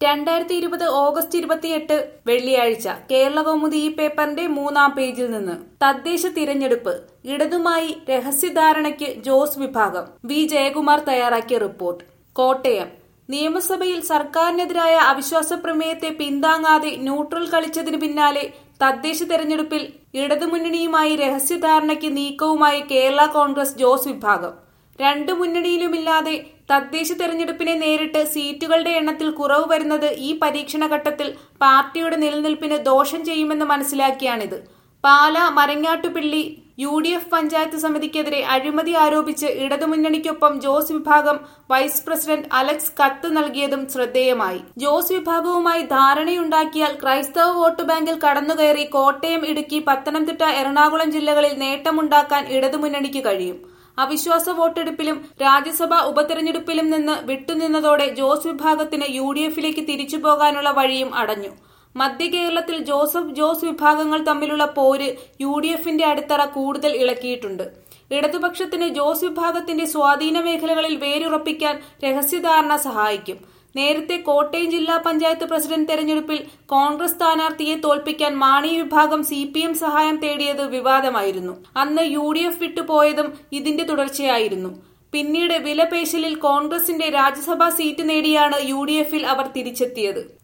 രണ്ടായിരത്തി ഇരുപത് ഓഗസ്റ്റ് ഇരുപത്തിയെട്ട് വെള്ളിയാഴ്ച കേരളകൗമുദി ഈ പേപ്പറിന്റെ മൂന്നാം പേജിൽ നിന്ന് തദ്ദേശ തിരഞ്ഞെടുപ്പ് ഇടതുമായി രഹസ്യധാരണയ്ക്ക് ജോസ് വിഭാഗം വി ജയകുമാർ തയ്യാറാക്കിയ റിപ്പോർട്ട് കോട്ടയം നിയമസഭയിൽ സർക്കാരിനെതിരായ അവിശ്വാസ പ്രമേയത്തെ പിന്താങ്ങാതെ ന്യൂട്രൽ കളിച്ചതിന് പിന്നാലെ തദ്ദേശ തെരഞ്ഞെടുപ്പിൽ ഇടതുമുന്നണിയുമായി രഹസ്യധാരണയ്ക്ക് നീക്കവുമായി കേരള കോൺഗ്രസ് ജോസ് വിഭാഗം രണ്ടു മുന്നണിയിലുമില്ലാതെ തദ്ദേശ തെരഞ്ഞെടുപ്പിനെ നേരിട്ട് സീറ്റുകളുടെ എണ്ണത്തിൽ കുറവ് വരുന്നത് ഈ പരീക്ഷണ ഘട്ടത്തിൽ പാർട്ടിയുടെ നിലനിൽപ്പിന് ദോഷം ചെയ്യുമെന്ന് മനസ്സിലാക്കിയാണിത് Pala Marangattupilly U D F panchayat സമിതിക്കെതിരെ അഴിമതി ആരോപിച്ച് ഇടതുമുന്നണിക്കൊപ്പം ജോസ് വിഭാഗം വൈസ് പ്രസിഡന്റ് അലക്സ് കത്ത് നൽകിയതും ശ്രദ്ധേയമായി ജോസ് വിഭാഗവുമായി ധാരണയുണ്ടാക്കിയാൽ ക്രൈസ്തവ വോട്ട് ബാങ്കിൽ കടന്നുകയറി കോട്ടയം ഇടുക്കി പത്തനംതിട്ട എറണാകുളം ജില്ലകളിൽ നേട്ടമുണ്ടാക്കാൻ ഇടതുമുന്നണിക്ക് കഴിയും അവിശ്വാസ വോട്ടെടുപ്പിലും രാജ്യസഭാ ഉപതെരഞ്ഞെടുപ്പിലും നിന്ന് വിട്ടുനിന്നതോടെ ജോസ് വിഭാഗത്തിന് യു ഡി എഫിലേക്ക് തിരിച്ചു പോകാനുള്ള വഴിയും അടഞ്ഞു മധ്യ കേരളത്തിൽ ജോസഫ് ജോസ് വിഭാഗങ്ങൾ തമ്മിലുള്ള പോര് യു ഡി എഫിന്റെ അടിത്തറ കൂടുതൽ ഇളക്കിയിട്ടുണ്ട് ഇടതുപക്ഷത്തിന് ജോസ് വിഭാഗത്തിന്റെ സ്വാധീന മേഖലകളിൽ വേരുറപ്പിക്കാൻ രഹസ്യധാരണ സഹായിക്കും നേരത്തെ കോട്ടയം ജില്ലാ പഞ്ചായത്ത് പ്രസിഡന്റ് തെരഞ്ഞെടുപ്പിൽ കോൺഗ്രസ് സ്ഥാനാർത്ഥിയെ തോൽപ്പിക്കാൻ മാണി വിഭാഗം സി പി എം സഹായം തേടിയത് വിവാദമായിരുന്നു അന്ന് യു ഡി എഫ് വിട്ടുപോയതും ഇതിന്റെ തുടർച്ചയായിരുന്നു പിന്നീട് വിലപേശലിൽ കോൺഗ്രസിന്റെ രാജ്യസഭാ സീറ്റ് നേടിയാണ് യു ഡി എഫിൽ അവർ തിരിച്ചെത്തിയത്